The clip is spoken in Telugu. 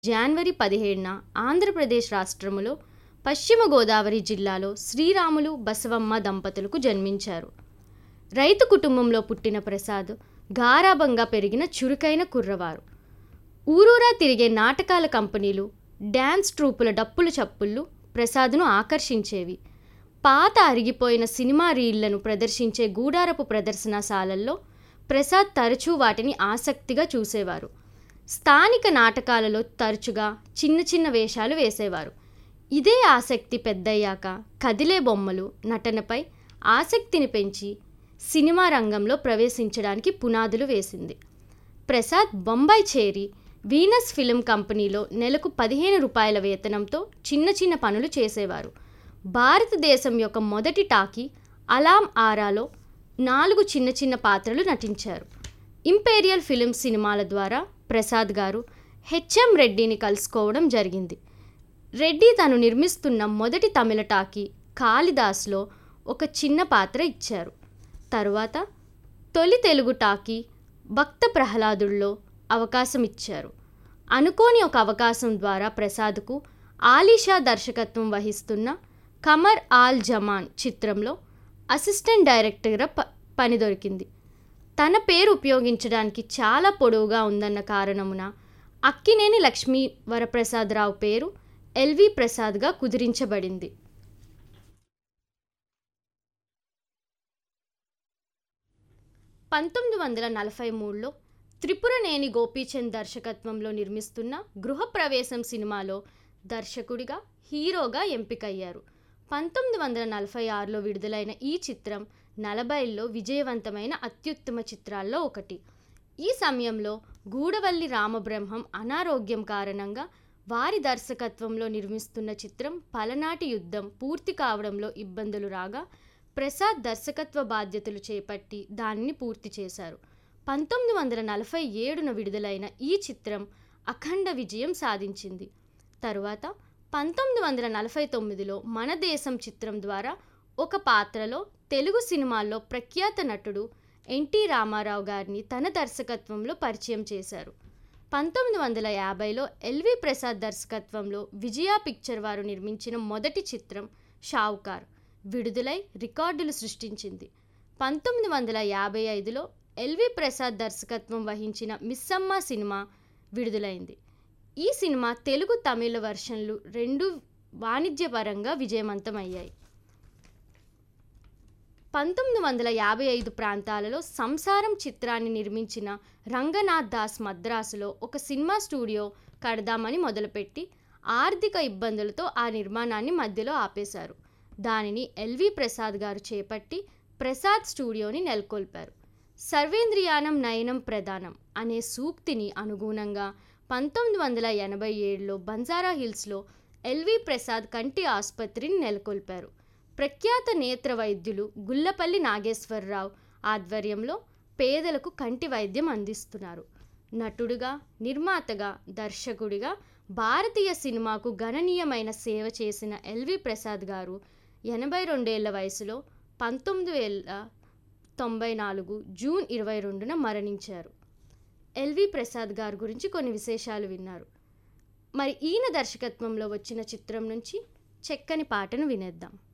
జనవరి పదిహేడున ఆంధ్రప్రదేశ్ రాష్ట్రములో పశ్చిమ గోదావరి జిల్లాలో శ్రీరాములు బసవమ్మ దంపతులకు జన్మించారు రైతు కుటుంబంలో పుట్టిన ప్రసాద్ గారాబంగా పెరిగిన చురుకైన కుర్రవారు ఊరూరా తిరిగే నాటకాల కంపెనీలు డ్యాన్స్ ట్రూపుల డప్పుల చప్పుళ్ళు ప్రసాద్ను ఆకర్షించేవి పాత అరిగిపోయిన సినిమా రీళ్లను ప్రదర్శించే గూడారపు ప్రదర్శనశాలల్లో ప్రసాద్ తరచూ వాటిని ఆసక్తిగా చూసేవారు స్థానిక నాటకాలలో తరచుగా చిన్న చిన్న వేషాలు వేసేవారు ఇదే ఆసక్తి పెద్దయ్యాక కదిలే బొమ్మలు నటనపై ఆసక్తిని పెంచి సినిమా రంగంలో ప్రవేశించడానికి పునాదులు వేసింది ప్రసాద్ బొంబాయి చేరి వీనస్ ఫిలిం కంపెనీలో నెలకు పదిహేను రూపాయల వేతనంతో చిన్న చిన్న పనులు చేసేవారు భారతదేశం యొక్క మొదటి టాకీ అలాం ఆరాలో నాలుగు చిన్న చిన్న పాత్రలు నటించారు ఇంపీరియల్ ఫిలిం సినిమాల ద్వారా ప్రసాద్ గారు హెచ్ఎం రెడ్డిని కలుసుకోవడం జరిగింది రెడ్డి తను నిర్మిస్తున్న మొదటి తమిళ టాకీ కాళిదాస్లో ఒక చిన్న పాత్ర ఇచ్చారు తరువాత తొలి తెలుగు టాకీ భక్త ప్రహ్లాదుల్లో అవకాశం ఇచ్చారు అనుకోని ఒక అవకాశం ద్వారా ప్రసాద్కు ఆలీషా దర్శకత్వం వహిస్తున్న కమర్ ఆల్ జమాన్ చిత్రంలో అసిస్టెంట్ డైరెక్టర్గా ప పని దొరికింది తన పేరు ఉపయోగించడానికి చాలా పొడవుగా ఉందన్న కారణమున అక్కినేని లక్ష్మీ వరప్రసాదరావు పేరు ఎల్వి ప్రసాద్గా కుదిరించబడింది పంతొమ్మిది వందల నలభై మూడులో త్రిపురనేని గోపీచంద్ దర్శకత్వంలో నిర్మిస్తున్న గృహప్రవేశం సినిమాలో దర్శకుడిగా హీరోగా ఎంపికయ్యారు పంతొమ్మిది వందల నలభై ఆరులో విడుదలైన ఈ చిత్రం నలభైల్లో విజయవంతమైన అత్యుత్తమ చిత్రాల్లో ఒకటి ఈ సమయంలో గూడవల్లి రామబ్రహ్మం అనారోగ్యం కారణంగా వారి దర్శకత్వంలో నిర్మిస్తున్న చిత్రం పలనాటి యుద్ధం పూర్తి కావడంలో ఇబ్బందులు రాగా ప్రసాద్ దర్శకత్వ బాధ్యతలు చేపట్టి దానిని పూర్తి చేశారు పంతొమ్మిది వందల నలభై ఏడున విడుదలైన ఈ చిత్రం అఖండ విజయం సాధించింది తరువాత పంతొమ్మిది వందల నలభై తొమ్మిదిలో మన దేశం చిత్రం ద్వారా ఒక పాత్రలో తెలుగు సినిమాల్లో ప్రఖ్యాత నటుడు ఎన్టీ రామారావు గారిని తన దర్శకత్వంలో పరిచయం చేశారు పంతొమ్మిది వందల యాభైలో ఎల్వి ప్రసాద్ దర్శకత్వంలో విజయ పిక్చర్ వారు నిర్మించిన మొదటి చిత్రం షావుకార్ విడుదలై రికార్డులు సృష్టించింది పంతొమ్మిది వందల యాభై ఐదులో ఎల్వి ప్రసాద్ దర్శకత్వం వహించిన మిస్సమ్మ సినిమా విడుదలైంది ఈ సినిమా తెలుగు తమిళ వర్షన్లు రెండు వాణిజ్యపరంగా విజయవంతమయ్యాయి పంతొమ్మిది వందల యాభై ఐదు ప్రాంతాలలో సంసారం చిత్రాన్ని నిర్మించిన రంగనాథ్ దాస్ మద్రాసులో ఒక సినిమా స్టూడియో కడదామని మొదలుపెట్టి ఆర్థిక ఇబ్బందులతో ఆ నిర్మాణాన్ని మధ్యలో ఆపేశారు దానిని ఎల్వి ప్రసాద్ గారు చేపట్టి ప్రసాద్ స్టూడియోని నెలకొల్పారు సర్వేంద్రియానం నయనం ప్రధానం అనే సూక్తిని అనుగుణంగా పంతొమ్మిది వందల ఎనభై ఏడులో బంజారా హిల్స్లో ఎల్వి ప్రసాద్ కంటి ఆసుపత్రిని నెలకొల్పారు ప్రఖ్యాత నేత్ర వైద్యులు గుల్లపల్లి నాగేశ్వరరావు ఆధ్వర్యంలో పేదలకు కంటి వైద్యం అందిస్తున్నారు నటుడుగా నిర్మాతగా దర్శకుడిగా భారతీయ సినిమాకు గణనీయమైన సేవ చేసిన ఎల్వి ప్రసాద్ గారు ఎనభై రెండేళ్ల వయసులో పంతొమ్మిది వేల తొంభై నాలుగు జూన్ ఇరవై రెండున మరణించారు ఎల్వి ప్రసాద్ గారి గురించి కొన్ని విశేషాలు విన్నారు మరి ఈయన దర్శకత్వంలో వచ్చిన చిత్రం నుంచి చెక్కని పాటను వినేద్దాం